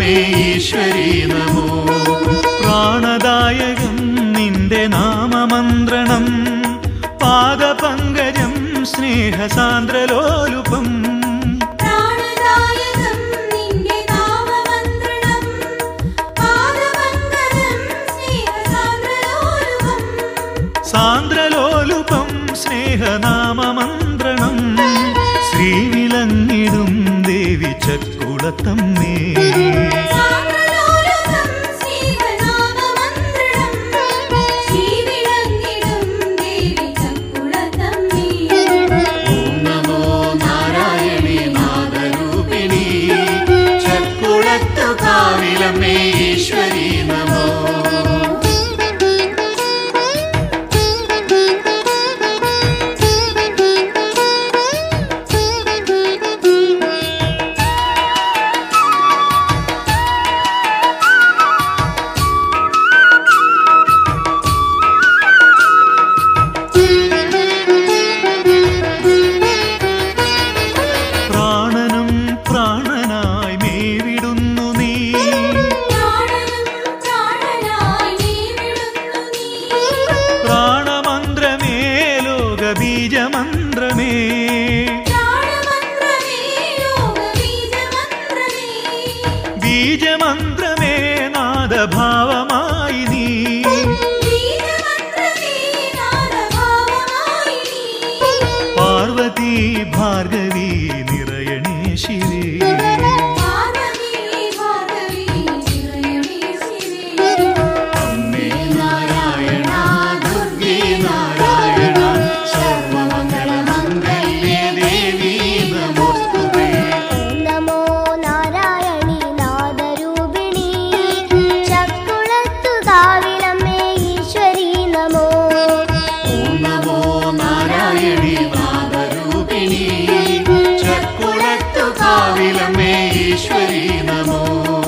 കാവിലമ്മേ ഈശ്വരി നമോ പ്രാണദായകം നിന്റെ നാമമന്ത്രണം പാദപങ്കജം സ്നേഹസാന്ദ്രലോലുപം പ്രാണദായകം നിന്റെ നാമമന്ത്രണം പാദമംഗലം സ്നേഹസാന്ദ്രലോലുപം സാന്ദ്രലോലുപം സ്നേഹനാമമന്ത്രണം ശ്രീവിലങ്ങിടും ദേവി ചക്കുളത്തമ്മേ സാന്ദ്രലോലുപം സ്നേഹനാമമന്ത്രണം ശ്രീവിളങ്ങിടും ദേവി ചക്കുളത്തമ്മേ ഓം നമോ നാരായണി നാദരൂപിണി ചക്കുളത്തു കാവിലമ്മേ ഈശ്വരി നമോ പ്രാണനും പ്രാണനായി മേവിടുന്നു നീ പ്രാണനും പ്രാണനായി നീ വിടുന്നു നീ പ്രാണമന്ത്രമേ ലോകബീജമന്ത്രമേ പ്രാണമന്ത്രമേ ലോകബീജമന്ത്രമേ ബീജമന്ത്രമേ നാദഭാവമായി നീ ബീജമന്ത്രമേ നാദഭാവമായി നീ പാർവതി ഭാർഗവി നിറയണേ ശിവേ പാർവതി ഭാർഗവി നിറയണേ ശിവേ അമ്മേ നാരായണ ദുർഗേ നാരായണ സർവമംഗളമംഗല്യേ ദേവി നമോസ്തുതേ നമോ നാരായണി നാദരൂപിണി ചക്കുളത്തു കാവിലമ്മേ ഈശ്വരി നമോ ഓം നമോ നാരായണി നാദരൂപിണി ചക്കുളത്തു കാവിലമ്മേ ഈശ്വരി നമോ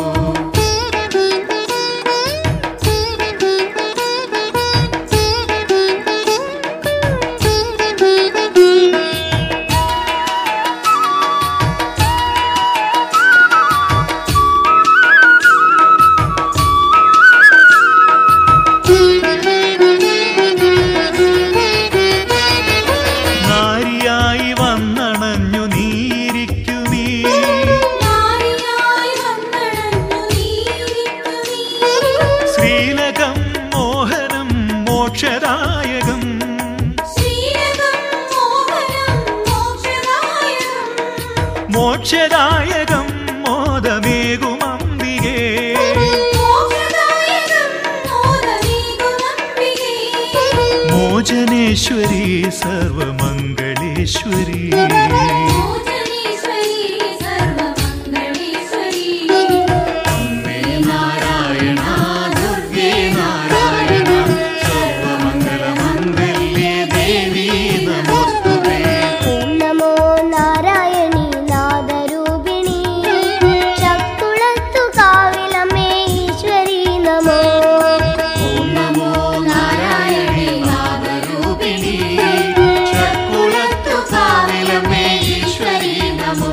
നാരിയായി വന്നണഞ്ഞു നീരിക്കുമീ നാരിയായി വന്നണഞ്ഞു നീരിക്കു നീ ശ്രീലകം മോഹനം മോക്ഷദായകം ശ്രീരകം മോഹനം മോക്ഷദായകം മോക്ഷദായകം മോദമേകുമംബികേ മോക്ഷദായകം മോദമേകുമംബികേ മോചനേശ്വരി സർവമംഗളേശ്വരി മോചനീശ്വരി സർവമംഗളേശ്വരി അമ്മേ നാരായണ ദുർഗേ നാരായണ സർവമംഗളമംഗല്യേ ദേവി നമോസ്തുതേ ഓം നമോ നാരായണി നാദരൂപിണി ചക്കുളത്തു കാവിലമ്മേ ഈശ്വരി നമോ ഓം നമോ നാരായണി നാദരൂപിണി ചക്കുളത്തു കാവിലമ്മേ ഈശ്വരി നമോ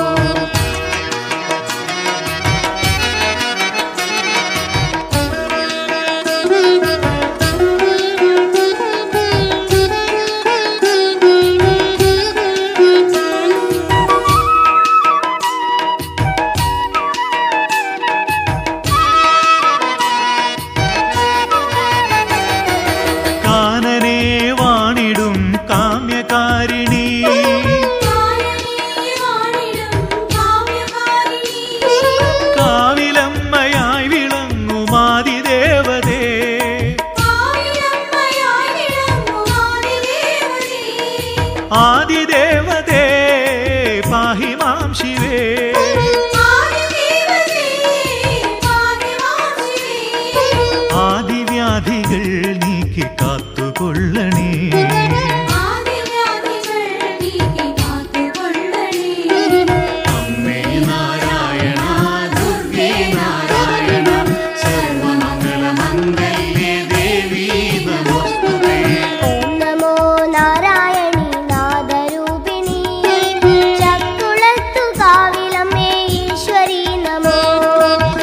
കാനനെ വാണിടും കാമ്യകാരിണി കാനനേ വാണിടും കാമ്യകാരിണി കാവിലമ്മയായി വിളങ്ങുമാതിദേവതേ കാവിലമ്മയായി വിളങ്ങും ആദിദേവതേ ആദിദേവതേ പാഹി മാം ശിവേ ആദിദേവതേ പാതിമാം ശിവേ ആദിവ്യാധികൾ നീക്കി കാത്തുകൊള്ളണേ ആദിവ്യാധികൾ നീക്കി കാത്തുകൊള്ളണേ അമ്മേ നാരായണ ദുർഗേ നാരായണ സർവമംഗളമംഗല്യേ ദേവി നമോസ്തുതേ ഓം നമോ നാരായണി നാദരൂപിണി ചക്കുളത്തു കാവിലമ്മേ ഈശ്വരി നമോ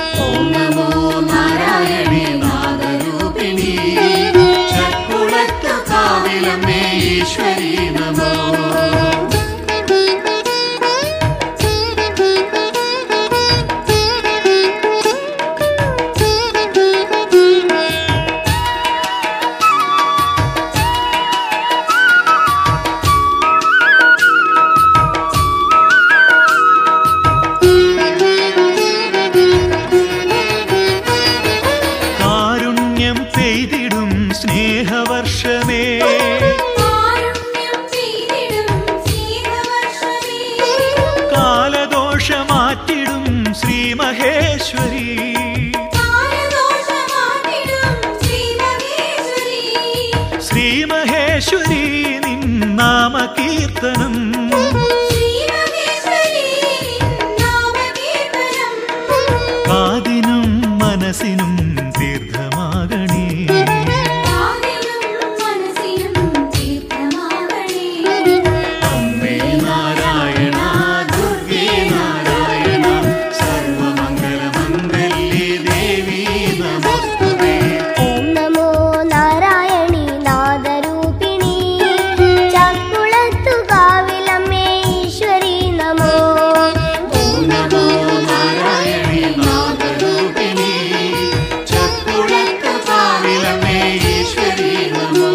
സ്നേഹവർഷമേ കാരുണ്യം ചെയ്തിടും സ്നേഹവർഷമേ കാലദോഷമാറ്റിടും ശ്രീ മഹേശ്വരി കാലദോഷമാറ്റിടും ശ്രീമഹേശ്വരി ശ്രീ മഹേശ്വരി നിൻ നാമകീർത്തനം ശ്രീമഹേശ്വരി നാമകീർത്തനം കാതിനും മനസ്സിനും തീർത്ഥമാകണേ കാതിലും മനസ്സിലും തീർത്ഥമാകണേ അമ്മേ നാരായണ ദുർഗേ നാരായണ സർവമംഗളമംഗല്യേ ദേവി നമസ്തുതേ ഓം നമോ നാരായണി നാദരൂപിണി ചക്കുളത്തു കാവിലമ്മേ ഈശ്വരി നമോ ഓം നമോ നാരായണി നാദരൂപിണി ചക്കുളത്തു കാവിലമേ ഈശ്വരി നമോ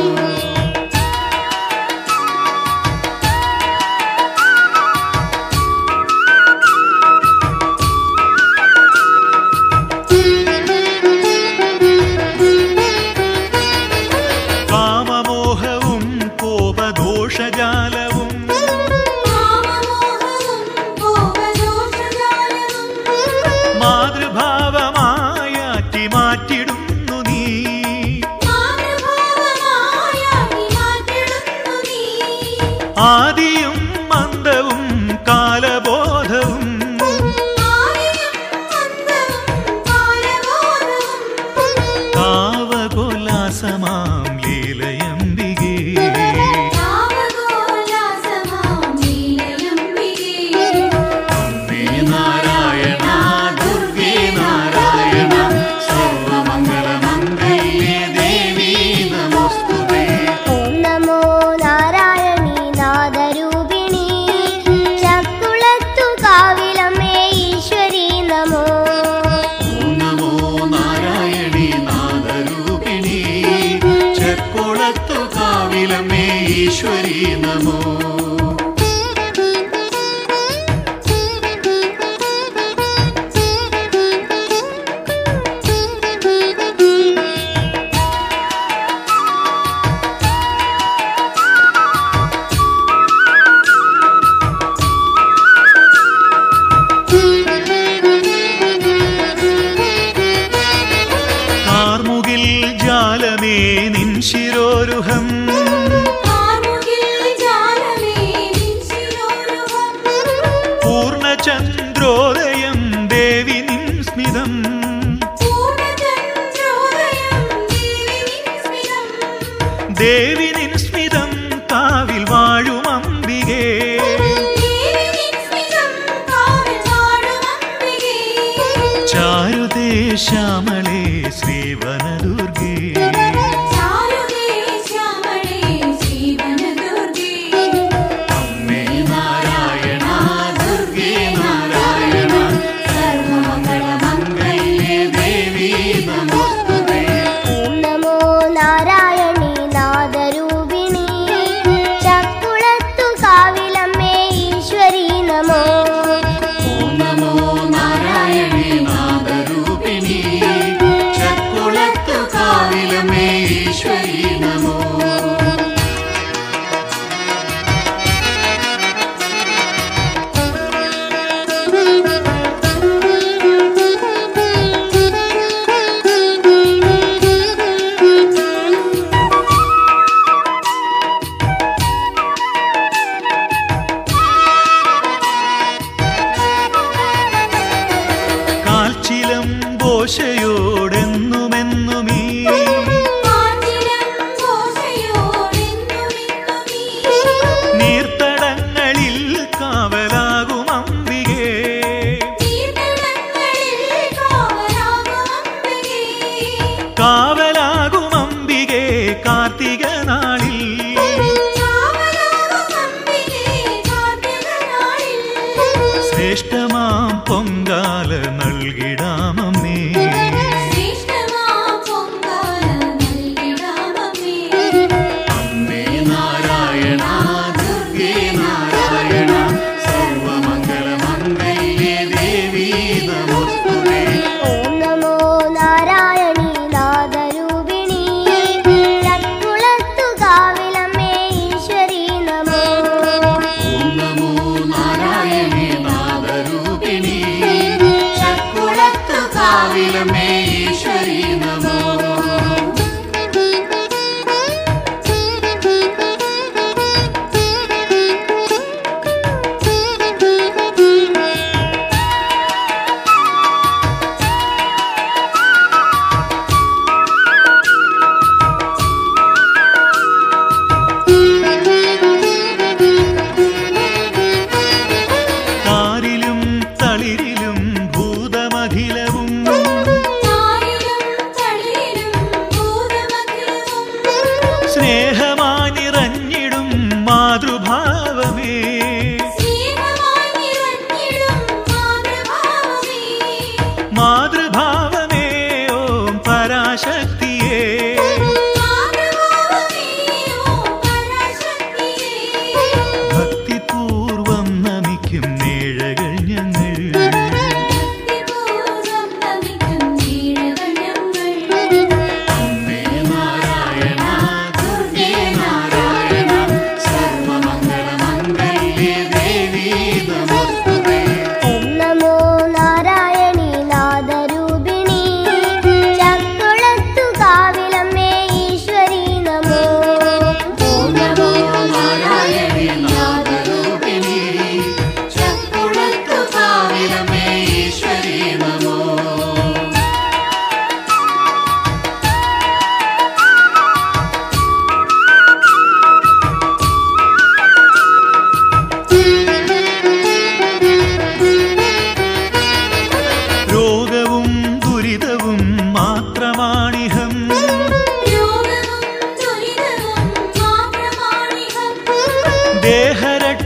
കാമമോഹവും കോപദോഷജാലവും കാമമോഹവും കോപദോഷജാലവും മാതൃഭാവമായാറ്റി മാറ്റിടുന്നു നീ മാതൃഭാവമായാക്കി മാറ്റിടുന്നു നീ ആദിയും മന്ദവും കാലബോധവും ആദിയും അന്തവും കാലബോധവും കാവകോലാസമാം ലീലയംബികേ കാമകോലാസമാം ലീലയംബികേ അമ്മേ നാരായണ ദുർഗേ നാരായണ സർവമംഗളമംഗല്യേ ദേവി നമസ്തുതേ ഓം നമോ നാരായണി നാദരൂപിണി ചക്കുളത്തു കാവിലമ്മേ ഈശ്വരി നമോ ഓം നമോ നാരായണി നാദരൂപിണി ചക്കുളത്തു കാവിലമേ ഈശ്വരി നമോ കാർമുകിൽ ജാലമേ നിൻ ശിരോരുഹം കാർമുകിൽ ജാലമേ നിൻ ശിരോരുഹം പൂർണ്ണചന്ദ്രോദയം ദേവി നിൻ സ്മിതം പൂർണ്ണചന്ദ്രോദയം ദേവി നിൻ സ്മിതം ദേവി നിൻ സ്മിതം കാവിൽ വാഴും അംബികേ ദേവി നിൻ സ്മിതം കാവിൽ വാഴും അംബികേ ചാരുതേ ശ്യാമളേ ശ്രീവനദുർഗേ ചാരുതേ ശ്യാമളേ ശ്രീവനദുർഗേ അമ്മേ നാരായണ ദുർഗേ നാരായണ സർവമംഗളമംഗല്യേ ദേവി നമസ്തുതേ ഓം നമോ നാരായണി നാദരൂപിണി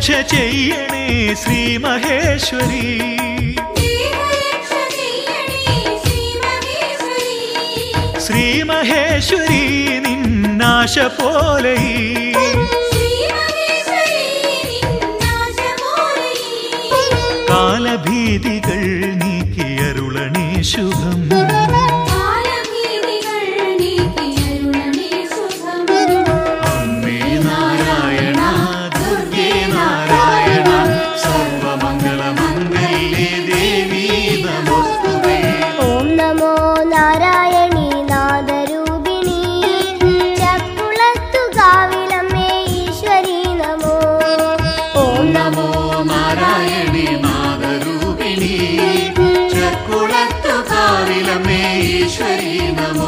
ദേഹരക്ഷ ചെയ്യണേ ശ്രീ മഹേശ്വരി ദേഹരക്ഷ ചെയ്യണേ ശ്രീ മഹേശ്വരി ശ്രീ മഹേശ്വരി നിന്നാശ പോലെ ശ്രീ മഹേശ്വരി നിന്നാശമോലി കാലഭീതികൾ നീക്കിയരുളണേ ശുഭം കാലഭീതികൾ നീക്കിയരുളണേ സുഖം അമ്മേ നാരായണ ദുർഗേ നാരായണ സർവമംഗളമംഗല്യേ ദേവി നമോസ്തുതേ ഓം നമോ നാരായണി നാദരൂപിണി ചക്കുളത്തു കാവിലമ്മേ ഈശ്വരി നമോ ഓം നമോ നാരായണി നാദരൂപിണി ചക്കുളത്തു കാവിലമേ ഈശ്വരി നമോ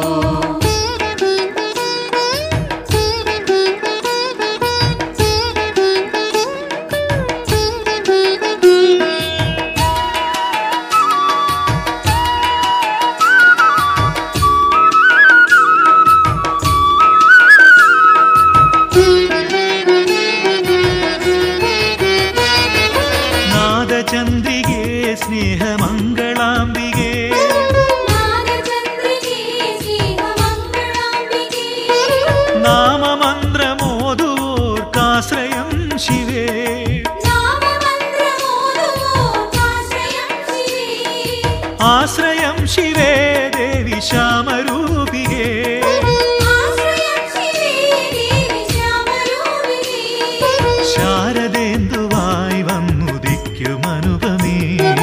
നാദചന്ദ്രികേ സ്നേഹമംഗളാംബികേ നാഗചന്ദ്രികേ സ്നേഹമംഗളാംബികേ നാമമന്ത്രമോതുവോർക്കാശ്രയം ശിവേ നാമമന്ത്രമോതുവോർക്കാശ്രയം ശിവേ ആശ്രയം ശിവേ ദേവി ശ്യാമരൂപികേ ആശ്രയം ശിവേ ദേവി ശ്യാമരൂപികേ ശാരദേന്ദുവായി വന്നുദിക്കുമനുപമേ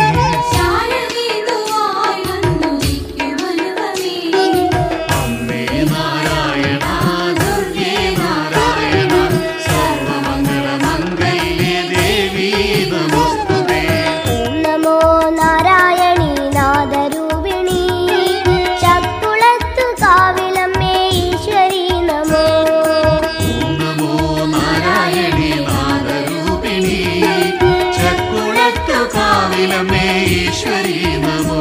ശാരദീതുവായി വന്നുദിക്കുമനുപമേ അമ്മേ നാരായണ ദുർഗേ നാരായണ സർവമംഗളമംഗല്യേ ദേവി നമോസ്തുതേ ഓം നമോ നാരായണി നാദരൂപിണി ചക്കുളത്തു കാവിലമ്മേ ഈശ്വരി നമോ ഓം നമോ നാരായണി നാദരൂപിണി ചക്കുളത്തു കാവിലമേ ഈശ്വരി നമോ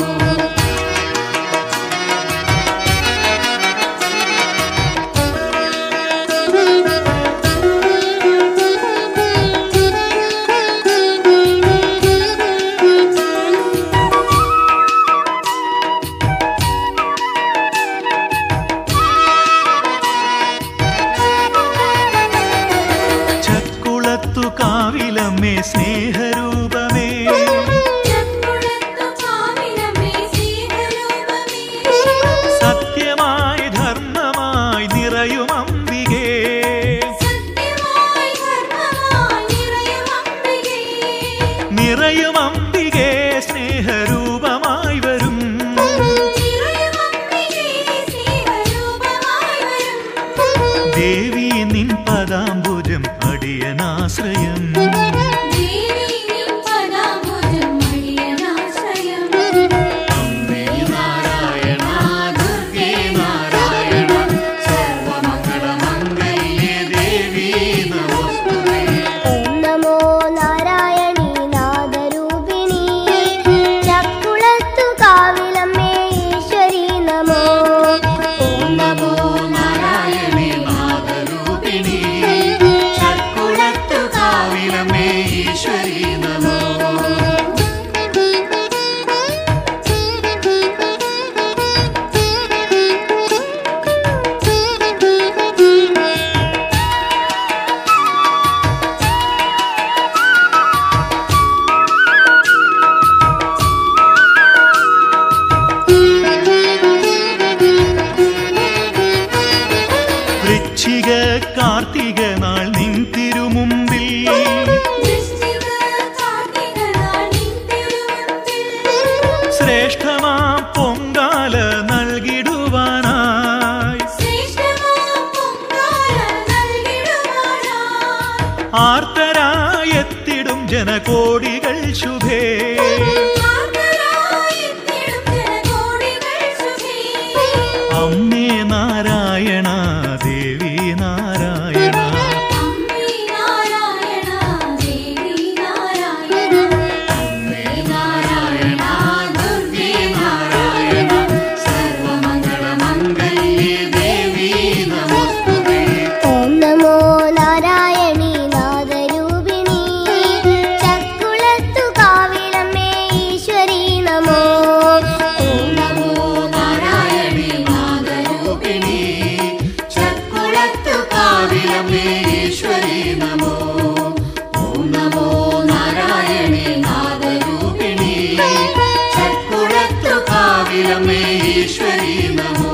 ചക്കുളത്തു കാവിലമ്മേ സ്നേഹരൂപമേ ചക്കുളത്തു കാവിലമേ സ്നേഹരൂപമേ സത്യമായി ധർമ്മമായി നിറയും അംബികേ സത്യമായി ധർമ്മമായി നിറയും അംബികേ നിറയും അംബികേ സ്നേഹരൂപമായി വരും നിറയും അംബികേ സ്നേഹരൂപമായി വരും ദേവി നിൻ പദാംബുജം അടിയനാശ്രയം ദേവി നിൻ പദാംബുജം അടിയനാശ്രയം അമ്മേ നാരായണ ദുർഗേ നാരായണ സർവമംഗളമംഗല്യേ ദേവി നമോസ്തുതേ ഓം നമോ നാരായണി നാദരൂപിണി ചക്കുളത്തു കാവിലമ്മേ ഈശ്വരി നമോ ഓം നമോ നാരായണി നാദരൂപിണി ചക്കുളത്തു കാവിലമേ ഈശ്വരി നമോ വൃശ്ചിക കാർത്തിക നാൾ നിൻ തിരുമുമ്പിൽ വൃശ്ചിക കാർത്തിക നാൾ നിൻ തിരുമുമ്പിൽ ശ്രേഷ്ഠമാം പൊങ്കാല നൽകിടുവാനായി ശ്രേഷ്ഠമാം പൊങ്കാല നൽകിടുവാനായി ആർത്തരായെത്തിടും ജനകോടികൾ ശുഭേ ആർദ്രരായെത്തിടും ജനകോടികൾ ശുഭേ. അമ്മേ നാരായണ ദേവി നാരായണ അമ്മേ നാരായണ, ദേവി നാരായണ. അമ്മേ നാരായണ ദുർഗേ നാരായണ സർവമംഗളമംഗല്യേ ദേവി നമോസ്തുതേ ഓം നമോ നാരായണി നാദരൂപിണി കാവിലമ്മേ ഈശ്വരി നമോ ഓം നമോ നാരായണി നാദരൂപിണി ചക്കുളത്തു കാവിലമ്മേ ഈശ്വരി നമോ